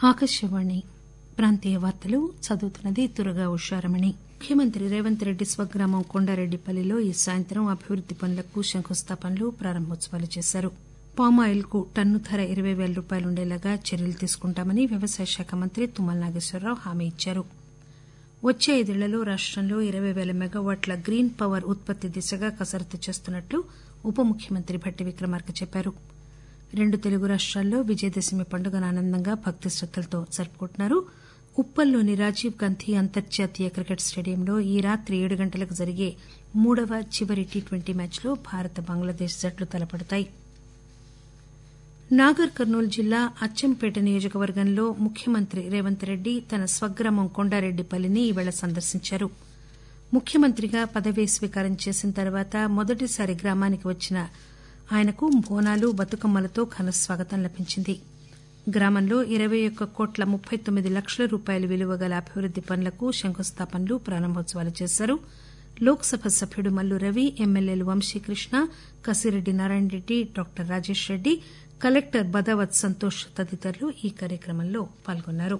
ఆకాశవాణి ప్రాంతీయ వార్తలు చదువుతున్నది తురగా ఉషారమణి ముఖ్యమంత్రి రేవంత్ రెడ్డి స్వగ్రామం కొండారెడ్డిపల్లిలో ఈ సాయంత్రం అభివృద్ది పనులకు శంకుస్థాపనలు ప్రారంభోత్సవాలు చేశారు పామాయిల్ కు టన్ను ధర ఇరవై పేల రూపాయలుండేలాగా చర్యలు తీసుకుంటామని వ్యవసాయ శాఖ మంత్రి తుమ్మల నాగేశ్వరరావు హామీ ఇచ్చారు వచ్చే ఐదేళ్లలో రాష్టంలో ఇరవై పేల మెగావాట్ల గ్రీన్ పవర్ ఉత్పత్తి దిశగా కసరత్తు చేస్తున్నట్లు ఉప ముఖ్యమంత్రి భట్టి విక్రమార్క చెప్పారు రెండు తెలుగు రాష్టాల్లో విజయదశమి పండుగను ఆనందంగా భక్తి శ్రద్దలతో జరుపుకుంటున్నారు ఉప్పల్లోని రాజీవ్ గాంధీ అంతర్జాతీయ క్రికెట్ స్టేడియంలో ఈ రాత్రి ఏడు గంటలకు జరిగే మూడవ చివరి టీ ట్వంటీ మ్యాచ్లో భారత్ బంగ్లాదేశ్ జట్లు తలపడతాయి నాగర్ కర్నూలు జిల్లా అచ్చంపేట నియోజకవర్గంలో ముఖ్యమంత్రి రేవంత్ రెడ్డి తన స్వగ్రామం కొండారెడ్డిపల్లిని ఈరోజు సందర్శించారు ముఖ్యమంత్రిగా పదవీ స్వీకారం చేసిన తర్వాత మొదటిసారి గ్రామానికి వచ్చిన ఆయనకు బోనాలు బతుకమ్మలతో ఘన స్వాగతం లభించింది గ్రామంలో ఇరవై ఒక్క కోట్ల ముప్పై తొమ్మిది లక్షల రూపాయల విలువ గల అభివృద్ది పనులకు శంకుస్థాపనలు ప్రారంభోత్సవాలు చేశారు లోక్ సభ సభ్యుడు మల్లు రవి ఎమ్మెల్యేలు వంశీకృష్ణ కసిరెడ్డి నారాయణరెడ్డి డాక్టర్ రాజేష్ రెడ్డి కలెక్టర్ బదావత్ సంతోష్ తదితరులు ఈ కార్యక్రమంలో పాల్గొన్నారు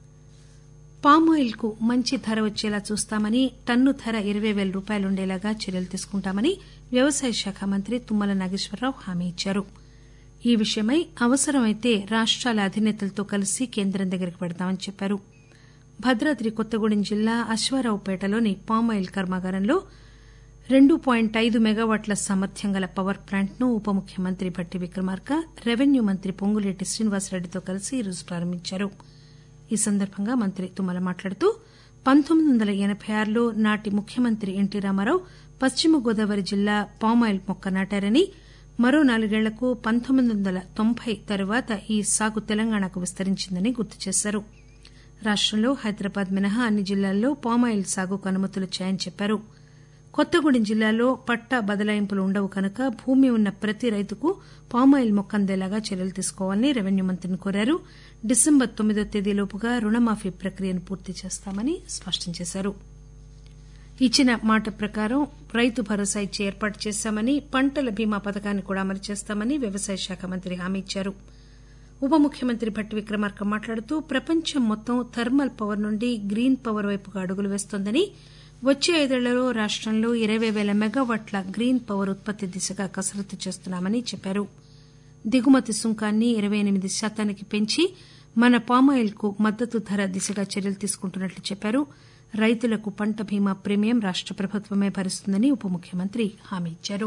పామాయిల్ కు మంచి ధర వచ్చేలా చూస్తామని టన్ను ధర ఇరవై పేల రూపాయలుండేలాగా చర్యలు తీసుకుంటామని వ్యవసాయ శాఖ మంత్రి తుమ్మల నాగేశ్వరరావు హామీ ఇచ్చారు ఈ విషయమై అవసరమైతే రాష్టాల అధినేతలతో కలిసి కేంద్రం దగ్గరకు పెడతామని చెప్పారు భద్రాద్రి కొత్తగూడెం జిల్లా అశ్వారావుపేటలోని పామాయిల్ కర్మాగారంలో రెండు పాయింట్ ఐదు మెగావాట్ల సామర్థ్యం గల పవర్ ప్లాంట్ ను ఉప ముఖ్యమంత్రి భట్టి విక్రమార్క రెవెన్యూ మంత్రి పొంగులేటి శ్రీనివాసరెడ్డితో కలిసి ఈరోజు ప్రారంభించారు ఈ సందర్భంగా మంత్రి తుమ్మల మాట్లాడుతూ పంతొమ్మిది వందల ఎనబై ఆరులో నాటి ముఖ్యమంత్రి ఎన్టీ రామారావు పశ్చిమ గోదావరి జిల్లా పామాయిల్ మొక్క నాటారని మరో నాలుగేళ్లకు పంతొమ్మిది వందల తొంభై తరువాత ఈ సాగు తెలంగాణకు విస్తరించిందని గుర్తు చేశారు రాష్టంలో హైదరాబాద్ మినహా అన్ని జిల్లాల్లో పామాయిల్ సాగుకు అనుమతులు వచ్చాయని చెప్పారు కొత్తగూడెం జిల్లాలో పట్టా బదలాయింపులు ఉండవు కనుక భూమి ఉన్న ప్రతి రైతుకు పామాయిల్ మొక్క అందేలాగా చర్యలు తీసుకోవాలని రెవెన్యూ మంత్రిని కోరారు డిసెంబర్ తొమ్మిదో తేదీలోపుగా రుణమాఫీ ప్రక్రియను పూర్తి చేస్తామని స్పష్టం చేశారు ఇచ్చిన మాట ప్రకారం రైతు భరోసా ఇచ్చి ఏర్పాటు చేశామని పంటల బీమా పథకాన్ని కూడా అమలు చేస్తామని వ్యవసాయ శాఖ మంత్రి హామీ ఇచ్చారు ఉప ముఖ్యమంత్రి భట్టి విక్రమార్క మాట్లాడుతూ ప్రపంచం మొత్తం థర్మల్ పవర్ నుండి గ్రీన్ పవర్ వైపుగా అడుగులు వేస్తోందని వచ్చే ఐదేళ్లలో రాష్టంలో ఇరవై పేల మెగావాట్ల గ్రీన్ పవర్ ఉత్పత్తి దిశగా కసరత్తు చేస్తున్నామని చెప్పారు దిగుమతి సుంకాన్ని ఇరవై ఎనిమిది శాతానికి పెంచి మన పామాయిల్ కు మద్దతు ధర దిశగా చర్యలు తీసుకుంటున్నట్లు చెప్పారు రైతులకు పంట బీమా ప్రీమియం రాష్ట ప్రభుత్వమే భరిస్తుందని ఉప ముఖ్యమంత్రి హామీ ఇచ్చారు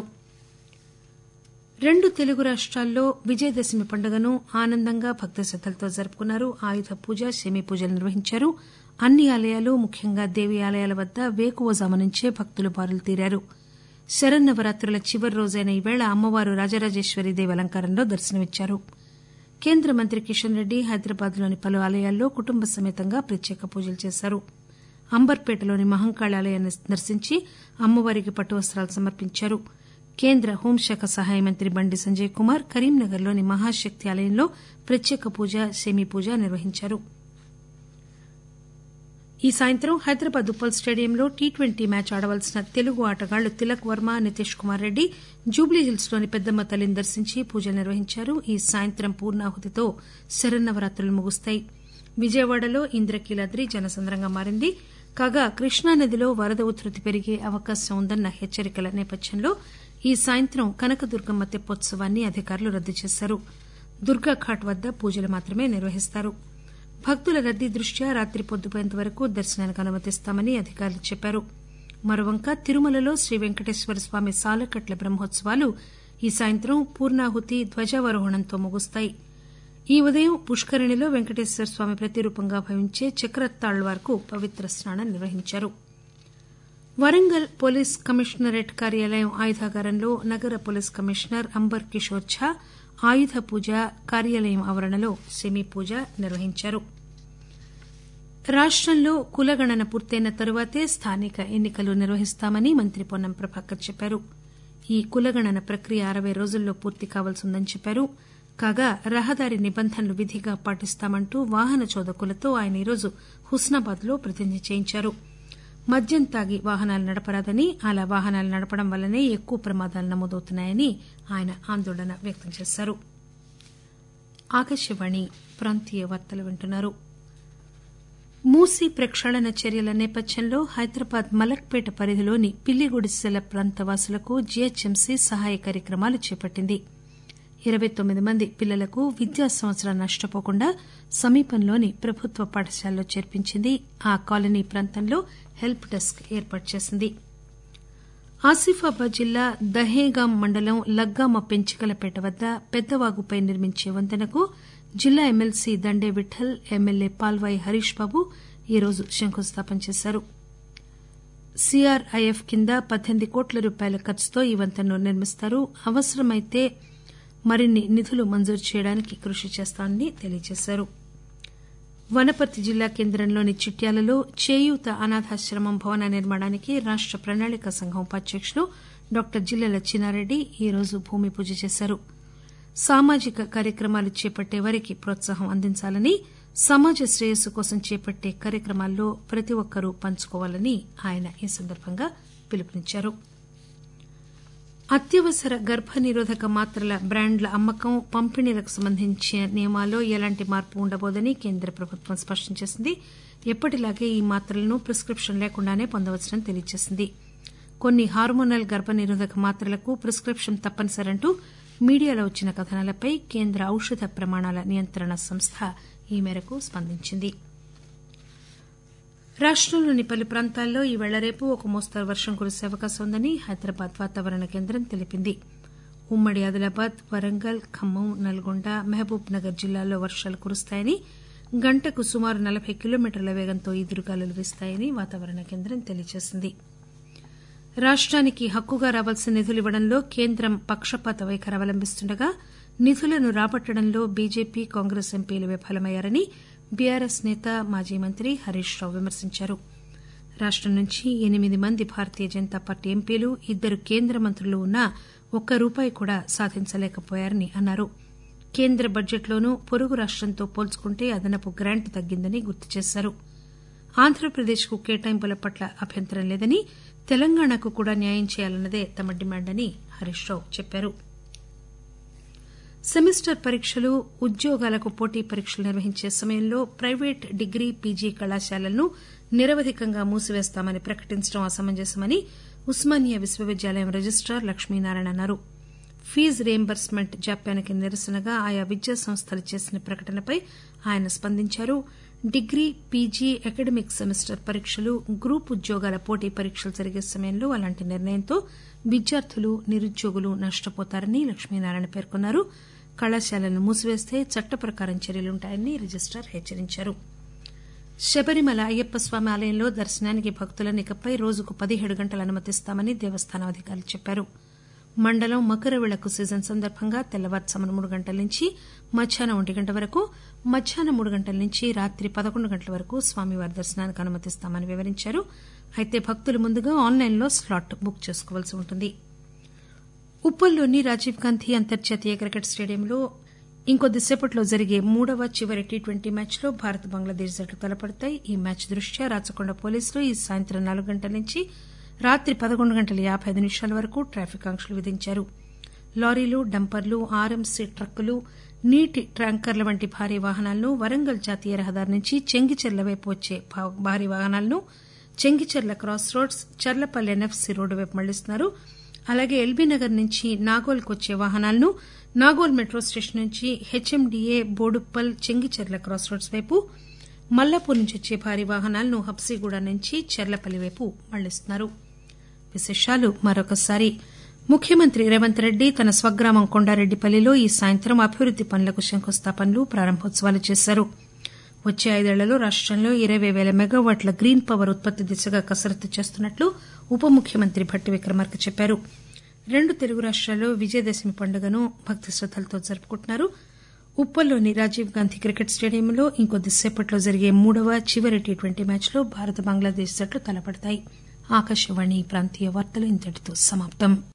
రెండు తెలుగు రాష్టాల్లో విజయదశమి పండుగను ఆనందంగా భక్తి శ్రద్దలతో జరుపుకున్నారు ఆయుధ పూజ శమీ పూజలు నిర్వహించారు అన్ని ఆలయాలు ముఖ్యంగా దేవి ఆలయాల వద్ద వేకువజాము నుంచే భక్తులు బారులు తీరారు శరన్నవరాత్రుల చివరి రోజైన ఈవేళ అమ్మవారు రాజరాజేశ్వరి దేవి అలంకారంలో దర్శనమిచ్చారు కేంద్ర మంత్రి కిషన్ రెడ్డి హైదరాబాద్లోని పలు ఆలయాల్లో కుటుంబ సమేతంగా ప్రత్యేక పూజలు చేశారు అంబర్పేటలోని మహంకాళి ఆలయాన్ని దర్శించి అమ్మవారికి పట్టు వస్తాలు సమర్పించారు కేంద్ర హోంశాఖ సహాయ మంత్రి బండి సంజయ్ కుమార్ కరీంనగర్లోని మహాశక్తి ఆలయంలో ప్రత్యేక పూజ శమీ పూజ నిర్వహించారు ఈ సాయంత్రం హైదరాబాద్ ఉప్పల్ స్టేడియంలో టీ ట్వంటీ మ్యాచ్ ఆడవలసిన తెలుగు ఆటగాళ్లు తిలక్ వర్మ నితీష్ కుమార్ రెడ్డి జూబ్లీహిల్స్ లోని పెద్దమ్మ తల్లిని దర్శించి పూజలు నిర్వహించారు ఈ సాయంత్రం పూర్ణాహుతితో శరన్నవరాత్రులు ముగుస్తాయి విజయవాడలో ఇంద్రకీలాద్రి జనసంద్రంగా మారింది కాగా కృష్ణానదిలో వరద ఉధృతి పెరిగే అవకాశం ఉందన్న హెచ్చరికల నేపథ్యంలో ఈ సాయంత్రం కనకదుర్గమ్మ తెప్పోత్సవాన్ని అధికారులు రద్దు చేశారు దుర్గాఘాట్ వద్ద పూజలు మాత్రమే నిర్వహిస్తారు భక్తుల రద్దీ దృష్ట్యా రాత్రి పొద్దుపోయేంత వరకు దర్శనానికి అనుమతిస్తామని అధికారులు చెప్పారు మరోవంక తిరుమలలో శ్రీ వెంకటేశ్వర స్వామి సాలకట్ల బ్రహ్మోత్సవాలు ఈ సాయంత్రం పూర్ణాహుతి ధ్వజావరోహణంతో ముగుస్తాయి ఈ ఉదయం పుష్కరిణిలో వెంకటేశ్వర స్వామి ప్రతిరూపంగా భావించే చక్రతాళ్వార్కు పవిత్ర స్నానం నిర్వహించారు వరంగల్ పోలీస్ కమిషనరేట్ కార్యాలయం ఆయుధాగారంలో నగర పోలీస్ కమిషనర్ అంబర్ కిషోర్ ఝా ఆయుధ పూజ కార్యాలయం ఆవరణలో శమీ పూజ నిర్వహించారు రాష్టంలో కులగణన పూర్తయిన తరువాతే స్థానిక ఎన్నికలు నిర్వహిస్తామని మంత్రి పొన్నం ప్రభాకర్ చెప్పారు ఈ కులగణన ప్రక్రియ అరవై రోజుల్లో పూర్తి కావాల్సి ఉందని చెప్పారు కాగా రహదారి నిబంధనలు విధిగా పాటిస్తామంటూ వాహన చోదకులతో ఆయన ఈరోజు హుస్నాబాద్ లో ప్రతిజ్ఞ చేయించారు మద్యం తాగి వాహనాలు నడపరాదని అలా వాహనాలు నడపడం వల్లనే ఎక్కువ ప్రమాదాలు నమోదవుతున్నాయని ఆయన ఆందోళన వ్యక్తం చేశారు ఆకాశవాణి ప్రాంతీయ వార్తలు వింటున్నారు మూసీ ప్రక్షాళన చర్యల నేపథ్యంలో హైదరాబాద్ మలక్పేట పరిధిలోని పిల్లిగుడిసెల ప్రాంత వాసులకు జీహెచ్ఎంసీ సహాయ కార్యక్రమాలు చేపట్టింది ఇరవై తొమ్మిది మంది పిల్లలకు విద్యా సంవత్సరం నష్టపోకుండా సమీపంలోని ప్రభుత్వ పాఠశాలలో చేర్పించింది ఆ కాలనీ ప్రాంతంలో హెల్ప్ డెస్క్ ఏర్పాటు చేసింది ఆసిఫాబాద్ జిల్లా దహేగాం మండలం లగ్గామ పెంచికలపేట వద్ద పెద్దవాగుపై నిర్మించే వంతెనకు జిల్లా ఎమ్మెల్సీ దండే విఠల్ ఎమ్మెల్యే పాల్వాయి హరీష్ బాబు ఈరోజు శంకుస్థాపన చేశారు సీఆర్ఐఎఫ్ కింద పద్దెనిమిది కోట్ల రూపాయల ఖర్చుతో ఈ వంతెనను నిర్మిస్తారు అవసరమైతే మరిన్ని నిధులు మంజూరు చేయడానికి కృషి చేస్తామని తెలియజేశారు వనపర్తి జిల్లా కేంద్రంలోని చిట్యాలలో చేయూత అనాథాశ్రమం భవన నిర్మాణానికి రాష్ట ప్రణాళిక సంఘం ఉపాధ్యకులు డాక్టర్ జిల్లెల చిన్నారెడ్డి ఈరోజు భూమి పూజ చేశారు సామాజిక కార్యక్రమాలు చేపట్టే వారికి ప్రోత్సాహం అందించాలని సమాజ శ్రేయస్సు కోసం చేపట్టే కార్యక్రమాల్లో ప్రతి ఒక్కరూ పంచుకోవాలని ఆయన ఈ సందర్భంగా పిలుపునిచ్చారు అత్యవసర గర్భనిరోధక మాత్రల బ్రాండ్ల అమ్మకం పంపిణీలకు సంబంధించిన నియమాల్లో ఎలాంటి మార్పు ఉండబోదని కేంద్ర ప్రభుత్వం స్పష్టం చేసింది ఎప్పటిలాగే ఈ మాత్రలను ప్రిస్క్రిప్షన్ లేకుండానే పొందవచ్చని తెలియజేసింది కొన్ని హార్మోనల్ గర్భనిరోధక మాత్రలకు ప్రిస్క్రిప్షన్ తప్పనిసరంటూ మీడియాలో వచ్చిన కథనాలపై కేంద్ర ఔషధ ప్రమాణాల నియంత్రణ సంస్థ ఈ మేరకు స్పందించింది రాష్టంలోని పలు ప్రాంతాల్లో ఈవేళ రేపు ఒక మోస్తరు వర్షం కురిసే అవకాశం ఉందని హైదరాబాద్ వాతావరణ కేంద్రం తెలిపింది ఉమ్మడి ఆదిలాబాద్ వరంగల్ ఖమ్మం నల్గొండ మహబూబ్ నగర్ జిల్లాల్లో వర్షాలు కురుస్తాయని గంటకు సుమారు నలబై కిలోమీటర్ల వేగంతో ఈదురుగాలులు వీస్తాయని వాతావరణ కేంద్రం తెలియజేసింది రాష్టానికి హక్కుగా రావాల్సిన నిధులు ఇవ్వడంలో కేంద్రం పక్షపాత వైఖరి అవలంబిస్తుండగా నిధులను రాబట్టడంలో బీజేపీ కాంగ్రెస్ ఎంపీలు విఫలమయ్యారని బీఆర్ఎస్ నేత మాజీ మంత్రి హరీష్ రావు విమర్శించారు రాష్టం నుంచి ఎనిమిది మంది భారతీయ జనతా పార్టీ ఎంపీలు ఇద్దరు కేంద్ర మంత్రులు ఉన్నా ఒక్క రూపాయి కూడా సాధించలేకపోయారని అన్నారు కేంద్ర బడ్జెట్లోనూ పొరుగు రాష్టంతో పోల్చుకుంటే అదనపు గ్రాంట్ తగ్గిందని గుర్తు చేశారు ఆంధ్రప్రదేశ్కు కేటాయింపుల పట్ల అభ్యంతరం లేదని తెలంగాణకు కూడా న్యాయం చేయాలన్నదే తమ డిమాండ్ అని హరీష్ రావు చెప్పారు సెమిస్టర్ పరీక్షలు ఉద్యోగాలకు పోటీ పరీక్షలు నిర్వహించే సమయంలో ప్రైవేట్ డిగ్రీ పీజీ కళాశాలలను నిరవధికంగా మూసివేస్తామని ప్రకటించడం అసమంజసమని ఉస్మానియా విశ్వవిద్యాలయం రిజిస్టార్ లక్ష్మీనారాయణ అన్నారు ఫీజు రీయింబర్స్మెంట్ జాప్యానికి నిరసనగా ఆయా విద్యా సంస్థలు చేసిన ప్రకటనపై ఆయన స్పందించారు డిగ్రీ పీజీ అకాడమిక్ సెమిస్టర్ పరీక్షలు గ్రూప్ ఉద్యోగాల పోటీ పరీక్షలు జరిగే సమయంలో అలాంటి నిర్ణయంతో విద్యార్థులు నిరుద్యోగులు నష్టపోతారని లక్ష్మీనారాయణ పేర్కొన్నారు కళాశాలలను మూసివేస్తే చట్ట ప్రకారం చర్యలుంటాయని రిజిస్టార్ హెచ్చరించారు శబరిమల అయ్యప్ప స్వామి ఆలయంలో దర్శనానికి భక్తులను ఇకపై రోజుకు పదిహేడు గంటలు అనుమతిస్తామని దేవస్థానం అధికారులు చెప్పారు మండలం మకర విళక్కు సీజన్ సందర్భంగా తెల్లవారుజామున మూడు గంటల నుంచి మధ్యాహ్నం ఒంటి గంట వరకు మధ్యాహ్నం మూడు గంటల నుంచి రాత్రి పదకొండు గంటల వరకు స్వామివారి దర్శనానికి అనుమతిస్తామని వివరించారు అయితే భక్తులు ముందుగా ఆన్లైన్లో స్లాట్ బుక్ చేసుకోవాల్సి ఉంటుంది ఉప్పల్లోని రాజీవ్ గాంధీ అంతర్జాతీయ క్రికెట్ స్టేడియంలో ఇంకొద్దిసేపట్లో జరిగే మూడవ చివరి టీ ట్వంటీ మ్యాచ్లో భారత్ బంగ్లాదేశ్ జట్లు తలపడతాయి ఈ మ్యాచ్ దృష్ట్యా రాచకొండ పోలీసులు ఈ సాయంత్రం నాలుగు గంటల నుంచి రాత్రి పదకొండు గంటల యాబై ఐదు నిమిషాల వరకు ట్రాఫిక్ ఆంక్షలు విధించారు లారీలు డంపర్లు ఆర్ఎంసీ ట్రక్కులు నీటి ట్యాంకర్ల వంటి భారీ వాహనాలను వరంగల్ జాతీయ రహదారి నుంచి చెంగిచెర్ల వైపు వచ్చే భారీ వాహనాలను Chengicherla cross roads Cherlapally NFC road వైపు మళ్లిస్తున్నారు అలాగే ఎల్బీనగర్ నుంచి నాగోల్కు వచ్చే వాహనాలను నాగోల్ మెట్రో స్టేషన్ నుంచి HMDA Boduppal Chengicherla cross roads వైపు మల్లాపూర్ నుంచి వచ్చే భారీ వాహనాలను హబ్సీగూడ నుంచి చెర్లపల్లి వైపు మళ్లిస్తున్నారు విశేషాలు మరొకసారి ముఖ్యమంత్రి రేవంత్ రెడ్డి తన స్వగ్రామం కొండారెడ్డిపల్లిలో ఈ సాయంత్రం అభివృద్ది పనులకు శంకుస్థాపనలు ప్రారంభోత్సవాలు చేశారు వచ్చే ఐదేళ్లలో రాష్టంలో ఇరవై పేల మెగావాట్ల గ్రీన్ పవర్ ఉత్పత్తి దిశగా కసరత్తు చేస్తున్నట్లు ఉప ముఖ్యమంత్రి భట్టి విక్రమార్క చెప్పారు రెండు తెలుగు రాష్టాల్లో విజయదశమి పండుగను భక్తి శ్రద్దలతో జరుపుకుంటున్నారు ఉప్పల్లోని రాజీవ్ గాంధీ క్రికెట్ స్టేడియంలో ఇంకొద్దిసేపట్లో జరిగే మూడవ చివరి టీ ట్వంటీ మ్యాచ్లో భారత్ బంగ్లాదేశ్ జట్లు తలపడతాయి ఆకాశవాణి ప్రాంతీయ వార్తలు ఇంతటితో సమాప్తం